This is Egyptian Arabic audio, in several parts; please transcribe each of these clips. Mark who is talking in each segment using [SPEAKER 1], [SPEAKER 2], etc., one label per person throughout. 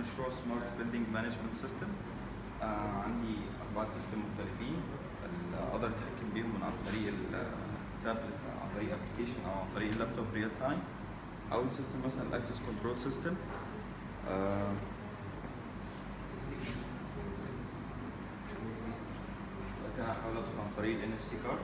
[SPEAKER 1] مشروع سمارت بيلدينج مانجمنت سيستم عندي أربعة سيستم مختلفين ال- أقدر أتحكم بيهم من عن طريق التابلت عن طريق ابلكيشن أو عن طريق اللابتوب ريال تايم أول سيستم مثلا الأكسس كنترول سيستم دلوقتي أنا هحاول أدخل عن طريق ال NFC card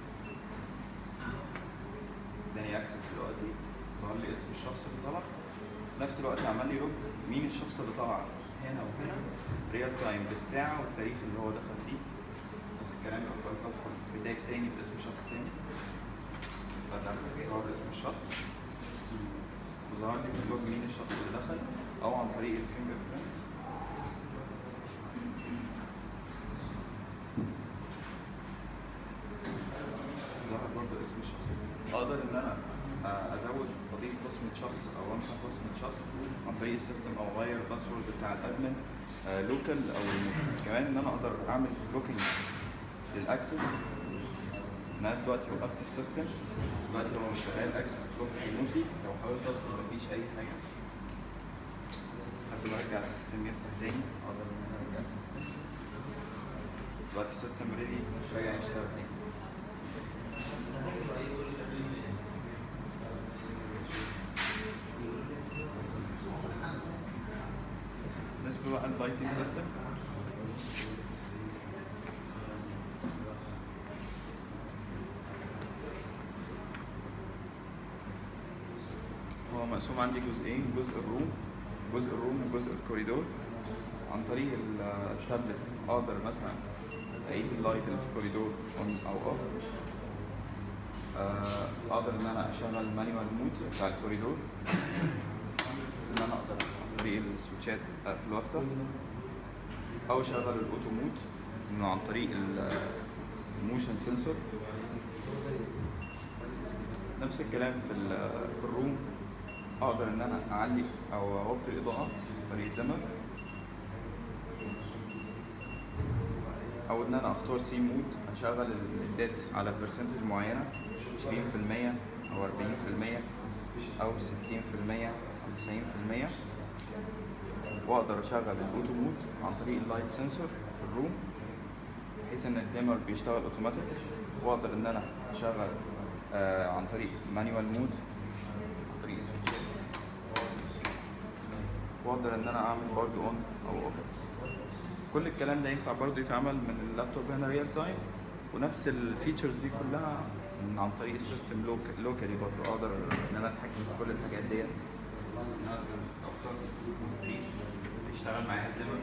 [SPEAKER 1] اداني اكسس دلوقتي ظهر لي اسم الشخص اللي طلع في نفس الوقت عمل لي لوج مين الشخص اللي طلع هنا وهنا ريال تايم بالساعة والتاريخ اللي هو دخل فيه نفس الكلام لو قدرت ادخل في تاج تاني باسم شخص تاني فتح ظهر اسم الشخص وظهر لي في اللوج مين الشخص اللي دخل او عن طريق الفينجر برنت ظهر برضه اسم الشخص اقدر ان انا آه، ازود اضيف بصمه شخص او امسح بصمه شخص عن طريق السيستم او اغير الباسورد بتاع الادمن لوكال او كمان ان انا اقدر اعمل بلوكينج للاكسس ان انا دلوقتي وقفت السيستم دلوقتي هو مش شغال اكسس بلوك ريموتلي لو حاولت ادخل مفيش اي حاجه لحد ما ارجع السيستم يفتح تاني اقدر ان انا ارجع السيستم دلوقتي السيستم ريدي مش راجع يشتغل تاني بالنسبه بقى لللايتنج سيستم هو مقسوم عندي جزئين جزء الروم جزء الروم وجزء الكوريدور عن طريق ال- التابلت اقدر مثلا اعيد اللايت اللي في الكوريدور اون او اوف اقدر ان انا اشغل المانيوال مود بتاع الكوريدور بحيث ان انا اقدر عن طريق السويتشات اقفل وافتح او اشغل الاوتو مود انه عن طريق الموشن سنسور نفس الكلام في ال- في الروم اقدر ان انا اعلي او اوطي الاضاءه عن طريق الدمر او ان انا اختار سي مود اشغل الليدات على برسنتج معينه 20% او 40% او 60% او 90% واقدر اشغل الاوتو مود عن طريق اللايت سنسور في الروم بحيث ان الديمر بيشتغل اوتوماتيك واقدر ان انا اشغل آه عن طريق مانيوال مود عن طريق سويتشات واقدر ان انا اعمل برضو اون او اوف كل الكلام ده ينفع برضو يتعمل من اللابتوب هنا ريال تايم ونفس الفيتشرز دي كلها من عن طريق السيستم لوك لوكالي برضو اقدر ان انا اتحكم في كل الحاجات ديت مثلا لو اخترت فري يشتغل معايا الديمر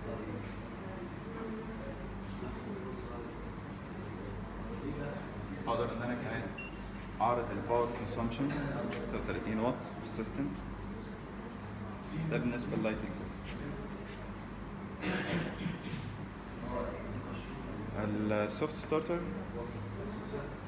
[SPEAKER 1] اقدر ان انا كمان اعرض الباور كونسومشن 36 واط في السيستم ده بالنسبه لللايتنج سيستم السوفت ستارتر